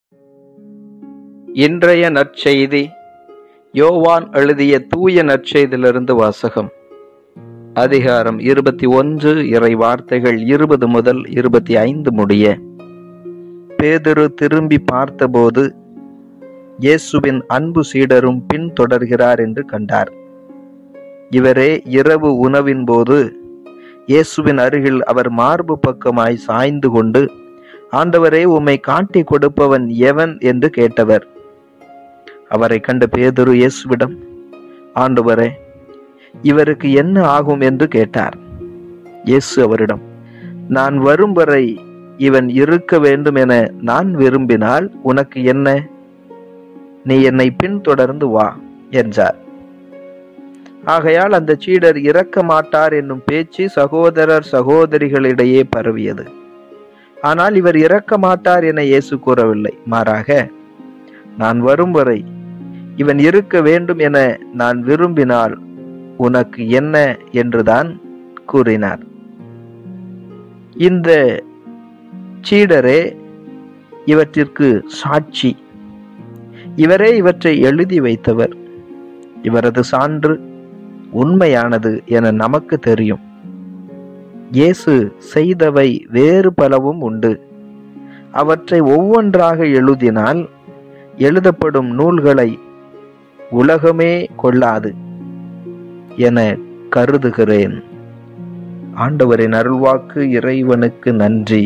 இன்றைய நற்செய்தி யோவான் எழுதிய தூய நற்செய்தியிலிருந்து வாசகம் அதிகாரம் இருபத்தி ஒன்று இறை வார்த்தைகள் இருபது முதல் இருபத்தி ஐந்து முடிய பேதுரு திரும்பி பார்த்தபோது இயேசுவின் அன்பு சீடரும் பின்தொடர்கிறார் என்று கண்டார் இவரே இரவு உணவின் போது இயேசுவின் அருகில் அவர் மார்பு பக்கமாய் சாய்ந்து கொண்டு ஆண்டவரே உம்மை காட்டி கொடுப்பவன் எவன் என்று கேட்டவர் அவரை கண்ட பேதுரு இயேசுவிடம் ஆண்டவரே இவருக்கு என்ன ஆகும் என்று கேட்டார் இயேசு அவரிடம் நான் வரும் வரை இவன் இருக்க வேண்டும் என நான் விரும்பினால் உனக்கு என்ன நீ என்னை பின்தொடர்ந்து வா என்றார் ஆகையால் அந்த சீடர் இறக்க மாட்டார் என்னும் பேச்சு சகோதரர் சகோதரிகளிடையே பரவியது ஆனால் இவர் இறக்க மாட்டார் என இயேசு கூறவில்லை மாறாக நான் வரும் வரை இவன் இருக்க வேண்டும் என நான் விரும்பினால் உனக்கு என்ன என்றுதான் கூறினார் இந்த சீடரே இவற்றிற்கு சாட்சி இவரே இவற்றை எழுதி வைத்தவர் இவரது சான்று உண்மையானது என நமக்கு தெரியும் இயேசு செய்தவை வேறு பலவும் உண்டு அவற்றை ஒவ்வொன்றாக எழுதினால் எழுதப்படும் நூல்களை உலகமே கொள்ளாது என கருதுகிறேன் ஆண்டவரின் அருள்வாக்கு இறைவனுக்கு நன்றி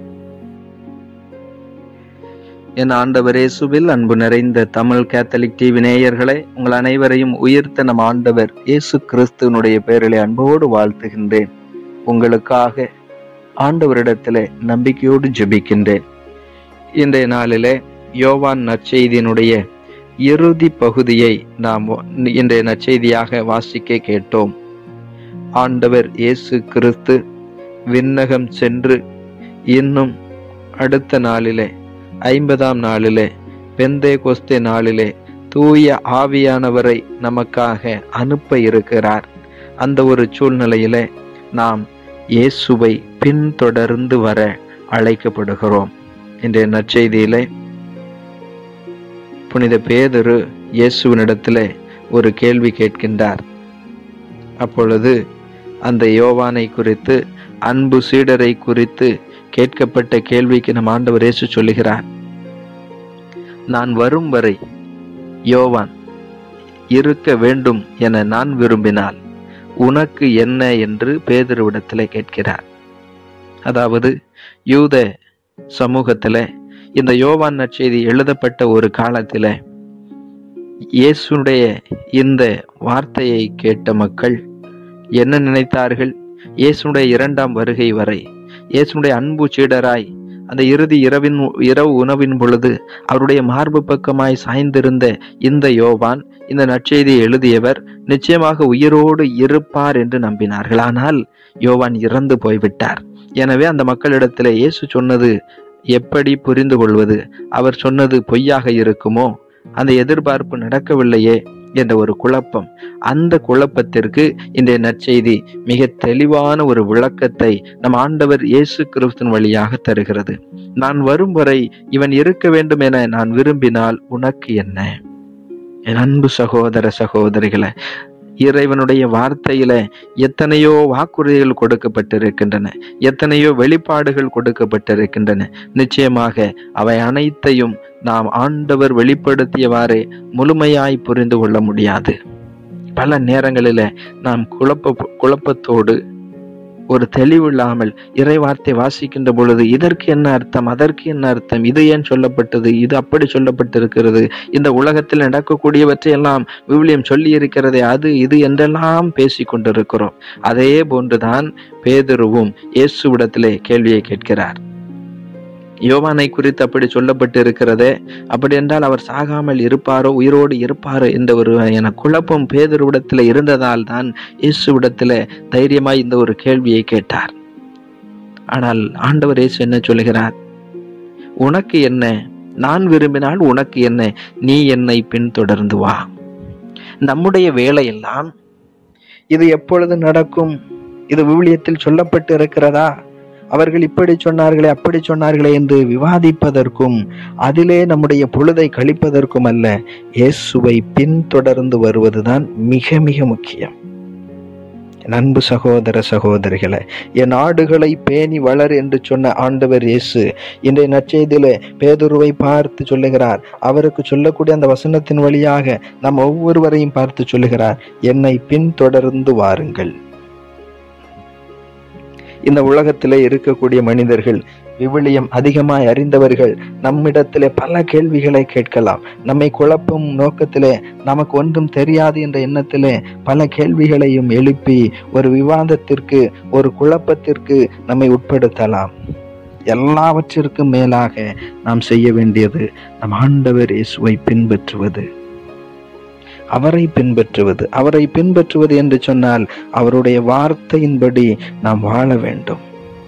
என் ஆண்டவர் இயேசுவில் அன்பு நிறைந்த தமிழ் கேத்தலிக் டிவி நேயர்களே உங்கள் அனைவரையும் உயிர்த்த நம் ஆண்டவர் இயேசு கிறிஸ்துவனுடைய பெயரிலே அன்போடு வாழ்த்துகின்றேன் உங்களுக்காக ஆண்டவரிடத்திலே நம்பிக்கையோடு ஜெபிக்கின்றேன் இன்றைய நாளிலே யோவான் நற்செய்தியினுடைய இறுதி பகுதியை நாம் இன்றைய நற்செய்தியாக வாசிக்க கேட்டோம் ஆண்டவர் இயேசு கிறிஸ்து விண்ணகம் சென்று இன்னும் அடுத்த நாளிலே ஐம்பதாம் நாளிலே பெந்தே கொஸ்தே நாளிலே தூய ஆவியானவரை நமக்காக அனுப்ப இருக்கிறார் அந்த ஒரு சூழ்நிலையிலே நாம் இயேசுவை பின்தொடர்ந்து வர அழைக்கப்படுகிறோம் இன்றைய நற்செய்தியிலே புனித பேதரு இயேசுவினிடத்திலே ஒரு கேள்வி கேட்கின்றார் அப்பொழுது அந்த யோவானை குறித்து அன்பு சீடரை குறித்து கேட்கப்பட்ட கேள்விக்கு நம் ஆண்டவர் இயேசு சொல்லுகிறார் நான் வரும் வரை யோவான் இருக்க வேண்டும் என நான் விரும்பினால் உனக்கு என்ன என்று பேதருவிடத்தில் கேட்கிறார் அதாவது யூத சமூகத்தில் இந்த யோவான் நற்செய்தி எழுதப்பட்ட ஒரு காலத்தில் இயேசுடைய இந்த வார்த்தையை கேட்ட மக்கள் என்ன நினைத்தார்கள் இயேசுடைய இரண்டாம் வருகை வரை இயேசுடைய அன்பு சீடராய் அந்த இறுதி இரவின் இரவு உணவின் பொழுது அவருடைய மார்பு பக்கமாய் சாய்ந்திருந்த இந்த யோவான் இந்த நற்செய்தியை எழுதியவர் நிச்சயமாக உயிரோடு இருப்பார் என்று நம்பினார்கள் ஆனால் யோவான் இறந்து போய்விட்டார் எனவே அந்த மக்களிடத்தில் இயேசு சொன்னது எப்படி புரிந்து கொள்வது அவர் சொன்னது பொய்யாக இருக்குமோ அந்த எதிர்பார்ப்பு நடக்கவில்லையே என்ற ஒரு குழப்பம் அந்த குழப்பத்திற்கு இன்றைய நற்செய்தி மிக தெளிவான ஒரு விளக்கத்தை நம் ஆண்டவர் இயேசு கிறிஸ்துவின் வழியாக தருகிறது நான் வரும் வரை இவன் இருக்க வேண்டும் என நான் விரும்பினால் உனக்கு என்ன என் அன்பு சகோதர சகோதரிகளை இறைவனுடைய வார்த்தையில எத்தனையோ வாக்குறுதிகள் கொடுக்கப்பட்டிருக்கின்றன எத்தனையோ வெளிப்பாடுகள் கொடுக்கப்பட்டிருக்கின்றன நிச்சயமாக அவை அனைத்தையும் நாம் ஆண்டவர் வெளிப்படுத்தியவாறே முழுமையாய் புரிந்து கொள்ள முடியாது பல நேரங்களில நாம் குழப்ப குழப்பத்தோடு ஒரு தெளிவில்லாமல் இறைவார்த்தை வாசிக்கின்ற பொழுது இதற்கு என்ன அர்த்தம் அதற்கு என்ன அர்த்தம் இது ஏன் சொல்லப்பட்டது இது அப்படி சொல்லப்பட்டிருக்கிறது இந்த உலகத்தில் நடக்கக்கூடியவற்றை எல்லாம் விவிலியம் சொல்லி இருக்கிறதே அது இது என்றெல்லாம் பேசி கொண்டிருக்கிறோம் அதே போன்றுதான் பேதுருவும் இயேசுவிடத்திலே கேள்வியை கேட்கிறார் யோவானை குறித்து அப்படி சொல்லப்பட்டு இருக்கிறதே அப்படி என்றால் அவர் சாகாமல் இருப்பாரோ உயிரோடு இருப்பாரோ என்ற ஒரு என குழப்பம் பேதருவிடத்தில் இருந்ததால் தான் இயேசுவிடத்தில் தைரியமாய் இந்த ஒரு கேள்வியை கேட்டார் ஆனால் ஆண்டவர் இயேசு என்ன சொல்கிறார் உனக்கு என்ன நான் விரும்பினால் உனக்கு என்ன நீ என்னை பின்தொடர்ந்து வா நம்முடைய வேலையெல்லாம் இது எப்பொழுது நடக்கும் இது விவிலியத்தில் சொல்லப்பட்டு இருக்கிறதா அவர்கள் இப்படி சொன்னார்களே அப்படி சொன்னார்களே என்று விவாதிப்பதற்கும் அதிலே நம்முடைய பொழுதை கழிப்பதற்கும் அல்ல இயேசுவை பின்தொடர்ந்து வருவதுதான் மிக மிக முக்கியம் என் அன்பு சகோதர சகோதரிகளே என் ஆடுகளை பேணி வளர் என்று சொன்ன ஆண்டவர் இயேசு இன்றைய நற்செய்தியிலே பேதுருவை பார்த்து சொல்லுகிறார் அவருக்கு சொல்லக்கூடிய அந்த வசனத்தின் வழியாக நம் ஒவ்வொருவரையும் பார்த்து சொல்லுகிறார் என்னை பின்தொடர்ந்து வாருங்கள் இந்த உலகத்திலே இருக்கக்கூடிய மனிதர்கள் விவிலியம் அதிகமாய் அறிந்தவர்கள் நம்மிடத்திலே பல கேள்விகளை கேட்கலாம் நம்மை குழப்பும் நோக்கத்திலே நமக்கு ஒன்றும் தெரியாது என்ற எண்ணத்திலே பல கேள்விகளையும் எழுப்பி ஒரு விவாதத்திற்கு ஒரு குழப்பத்திற்கு நம்மை உட்படுத்தலாம் எல்லாவற்றிற்கும் மேலாக நாம் செய்ய வேண்டியது நம் ஆண்டவர் இயேசுவை பின்பற்றுவது அவரை பின்பற்றுவது அவரை பின்பற்றுவது என்று சொன்னால் அவருடைய வார்த்தையின்படி நாம் வாழ வேண்டும்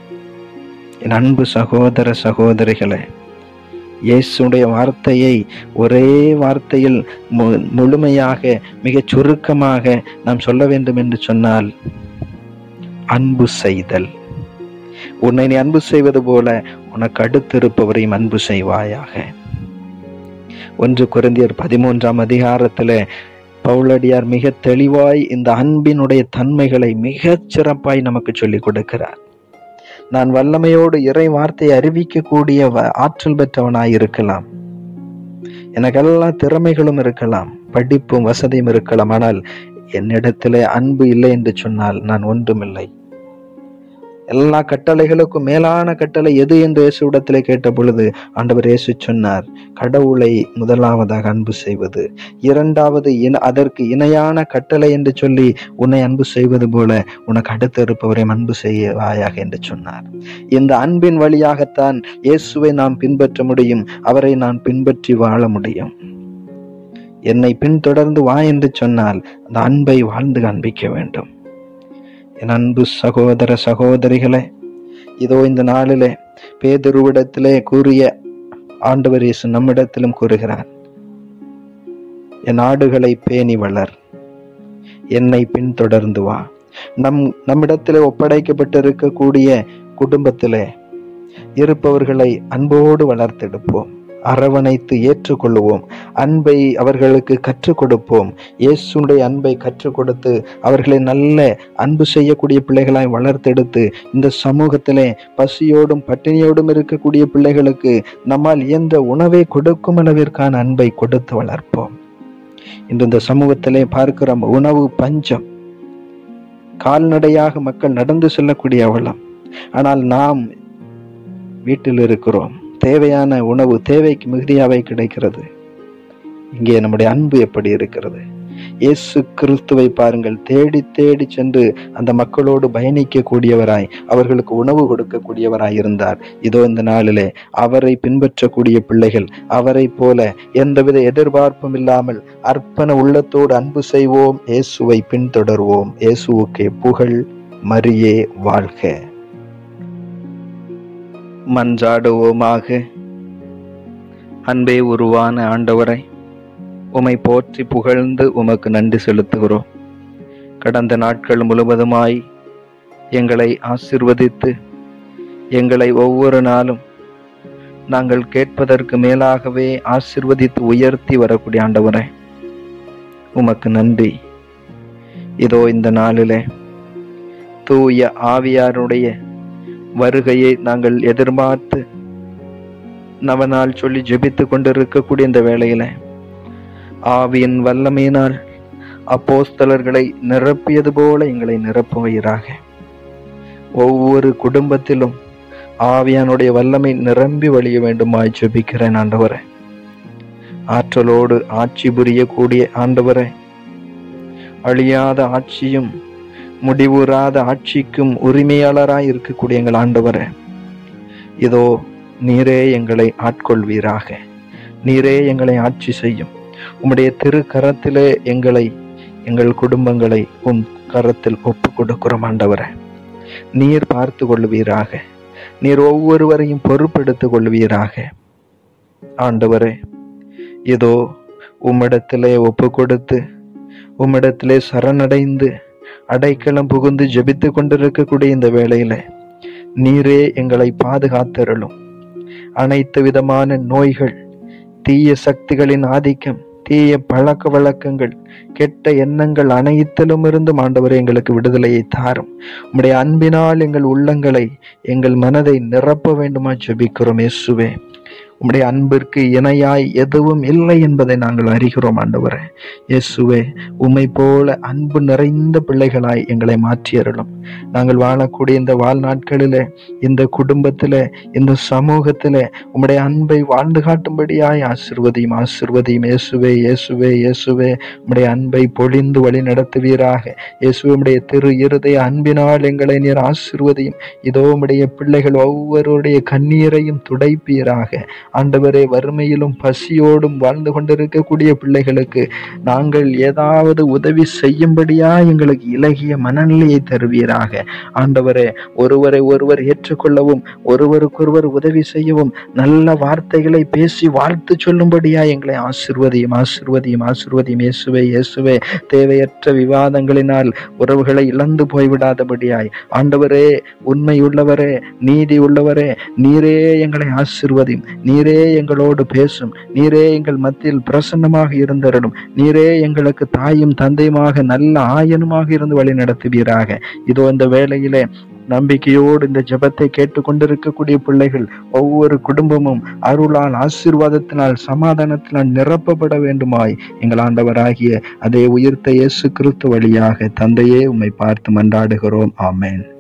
என் அன்பு சகோதர சகோதரிகளே இயேசுடைய வார்த்தையை ஒரே வார்த்தையில் மு- முழுமையாக மிகச் சுருக்கமாக நாம் சொல்ல வேண்டும் என்று சொன்னால் அன்பு செய்தல் உன்னை நீ அன்பு செய்வது போல உனக்கு அடுத்திருப்பவரையும் அன்பு செய்வாயாக ஒன்று குருந்தியர் பதிமூன்றாம் அதிகாரத்தில் பவுலடியார் மிக தெளிவாய் இந்த அன்பினுடைய தன்மைகளை மிகச் சிறப்பாய் நமக்கு சொல்லிக் கொடுக்கிறார் நான் வல்லமையோடு இறை வார்த்தையை அறிவிக்கக்கூடிய வ- ஆற்றல் பெற்றவனாய் இருக்கலாம் எனக்கெல்லாம் திறமைகளும் இருக்கலாம் படிப்பும் வசதியும் இருக்கலாம் ஆனால் என்னிடத்திலே அன்பு இல்லை என்று சொன்னால் நான் ஒன்றுமில்லை எல்லா கட்டளைகளுக்கும் மேலான கட்டளை எது என்று இயேசுவிடத்திலே கேட்ட பொழுது ஆண்டவர் இயேசு சொன்னார் கடவுளை முதலாவதாக அன்பு செய்வது இரண்டாவது இன அதற்கு இணையான கட்டளை என்று சொல்லி உன்னை அன்பு செய்வது போல உனக்கு அடுத்து இருப்பவரை அன்பு செய்வாயாக என்று சொன்னார் இந்த அன்பின் வழியாகத்தான் இயேசுவை நாம் பின்பற்ற முடியும் அவரை நான் பின்பற்றி வாழ முடியும் என்னை பின்தொடர்ந்து வா என்று சொன்னால் அந்த அன்பை வாழ்ந்து காண்பிக்க வேண்டும் என் அன்பு சகோதர சகோதரிகளே இதோ இந்த நாளிலே பேதுருவிடத்திலே கூறிய ஆண்டவர் இயேசு நம்மிடத்திலும் கூறுகிறார் என் ஆடுகளை பேணி வளர் என்னை பின்தொடர்ந்து வா நம் நம்மிடத்திலே ஒப்படைக்கப்பட்டிருக்கக்கூடிய குடும்பத்திலே இருப்பவர்களை அன்போடு வளர்த்தெடுப்போம் அரவணைத்து ஏற்றுக்கொள்வோம் அன்பை அவர்களுக்கு கற்றுக் கொடுப்போம் இயேசுடைய அன்பை கற்றுக் கொடுத்து அவர்களை நல்ல அன்பு செய்யக்கூடிய பிள்ளைகளாய் வளர்த்தெடுத்து இந்த சமூகத்திலே பசியோடும் பட்டினியோடும் இருக்கக்கூடிய பிள்ளைகளுக்கு நம்மால் இயன்ற உணவை கொடுக்கும் அளவிற்கான அன்பை கொடுத்து வளர்ப்போம் இன்று இந்த சமூகத்திலே பார்க்கிறோம் உணவு பஞ்சம் கால்நடையாக மக்கள் நடந்து செல்லக்கூடிய அவலம் ஆனால் நாம் வீட்டில் இருக்கிறோம் தேவையான உணவு தேவைக்கு மிகுதியாவே கிடைக்கிறது இங்கே நம்முடைய அன்பு எப்படி இருக்கிறது இயேசு கிறிஸ்துவை பாருங்கள் தேடி தேடி சென்று அந்த மக்களோடு பயணிக்க கூடியவராய் அவர்களுக்கு உணவு கொடுக்கக்கூடியவராய் இருந்தார் இதோ இந்த நாளிலே அவரை பின்பற்றக்கூடிய பிள்ளைகள் அவரை போல எந்தவித எதிர்பார்ப்பும் இல்லாமல் அர்ப்பண உள்ளத்தோடு அன்பு செய்வோம் இயேசுவை பின்தொடர்வோம் இயேசுவுக்கே புகழ் மரியே வாழ்க மன்றாடுவோமாக அன்பே உருவான ஆண்டவரை உமை போற்றி புகழ்ந்து உமக்கு நன்றி செலுத்துகிறோம் கடந்த நாட்கள் முழுவதுமாய் எங்களை ஆசிர்வதித்து எங்களை ஒவ்வொரு நாளும் நாங்கள் கேட்பதற்கு மேலாகவே ஆசிர்வதித்து உயர்த்தி வரக்கூடிய ஆண்டவரே உமக்கு நன்றி இதோ இந்த நாளிலே தூய ஆவியாருடைய வருகையை நாங்கள் எதிர்பார்த்து நவநாள் சொல்லி ஜெபித்து கொண்டிருக்கக்கூடிய இந்த வேளையில ஆவியின் வல்லமையினால் அப்போஸ்தலர்களை நிரப்பியது போல எங்களை நிரப்புவீராக ஒவ்வொரு குடும்பத்திலும் ஆவியானுடைய வல்லமை நிரம்பி வழிய வேண்டுமாய் ஜெபிக்கிறேன் ஆண்டவரே ஆற்றலோடு ஆட்சி புரியக்கூடிய ஆண்டவரே அழியாத ஆட்சியும் முடிவுறாத ஆட்சிக்கும் உரிமையாளராய் இருக்கக்கூடிய எங்கள் ஆண்டவரே இதோ நீரே எங்களை ஆட்கொள்வீராக நீரே எங்களை ஆட்சி செய்யும் உம்முடைய திரு கரத்திலே எங்களை எங்கள் குடும்பங்களை உம் கரத்தில் ஒப்பு கொடுக்கிறோம் ஆண்டவரே நீர் பார்த்து கொள்வீராக நீர் ஒவ்வொருவரையும் பொறுப்பெடுத்துக் கொள்வீராக ஆண்டவரே இதோ உம்மிடத்திலே ஒப்பு கொடுத்து உம்மிடத்திலே சரணடைந்து அடைக்கலம் புகுந்து ஜெபித்து கொண்டிருக்கக்கூடிய இந்த வேளையில நீரே எங்களை பாதுகாத்தருளும் அனைத்து விதமான நோய்கள் தீய சக்திகளின் ஆதிக்கம் தீய பழக்க வழக்கங்கள் கெட்ட எண்ணங்கள் அனைத்திலும் இருந்தும் ஆண்டவரே எங்களுக்கு விடுதலையை தாரும் உம்முடைய அன்பினால் எங்கள் உள்ளங்களை எங்கள் மனதை நிரப்ப வேண்டுமா ஜெபிக்கிறோம் இயேசுவே உம்முடைய அன்பிற்கு இணையாய் எதுவும் இல்லை என்பதை நாங்கள் அறிகிறோம் ஆண்டவரே இயேசுவே உம்மை போல அன்பு நிறைந்த பிள்ளைகளாய் எங்களை மாற்றியருளும் நாங்கள் வாழக்கூடிய இந்த வாழ்நாட்களிலே இந்த குடும்பத்திலே இந்த சமூகத்திலே உம்முடைய அன்பை வாழ்ந்து காட்டும்படியாய் ஆசிர்வதியும் ஆசிர்வதியும் இயேசுவே இயேசுவே இயேசுவே உம்முடைய அன்பை பொழிந்து வழி நடத்துவீராக இயேசுவே உம்முடைய திரு இருதய அன்பினால் எங்களை நீர் ஆசிர்வதியும் இதோ உம்முடைய பிள்ளைகள் ஒவ்வொருடைய கண்ணீரையும் துடைப்பீராக ஆண்டவரே வறுமையிலும் பசியோடும் வாழ்ந்து கொண்டிருக்கக்கூடிய பிள்ளைகளுக்கு நாங்கள் ஏதாவது உதவி செய்யும்படியா எங்களுக்கு இலகிய மனநிலையை தருவீராக ஆண்டவரே ஒருவரை ஒருவர் ஏற்றுக்கொள்ளவும் ஒருவருக்கொருவர் உதவி செய்யவும் நல்ல வார்த்தைகளை பேசி வாழ்த்து சொல்லும்படியா எங்களை ஆசிர்வதியும் ஆசிர்வதியும் ஆசிர்வதியும் இயேசுவே இயேசுவே தேவையற்ற விவாதங்களினால் உறவுகளை இழந்து போய்விடாதபடியாய் ஆண்டவரே உண்மை உள்ளவரே நீதி உள்ளவரே நீரே எங்களை ஆசிர்வதியும் நீரே எங்களோடு பேசும் நீரே எங்கள் மத்தியில் பிரசன்னமாக இருந்தருடும் நீரே எங்களுக்கு தாயும் தந்தையுமாக நல்ல ஆயனுமாக இருந்து வழி நடத்துவீராக இதோ இந்த வேளையிலே நம்பிக்கையோடு இந்த ஜெபத்தை கேட்டுக்கொண்டிருக்கக்கூடிய பிள்ளைகள் ஒவ்வொரு குடும்பமும் அருளால் ஆசீர்வாதத்தினால் சமாதானத்தினால் நிரப்பப்பட வேண்டுமாய் எங்கள் ஆண்டவராகிய அதே உயிர்த்த இயேசு கிறிஸ்து வழியாக தந்தையே உம்மை பார்த்து மன்றாடுகிறோம் ஆமென்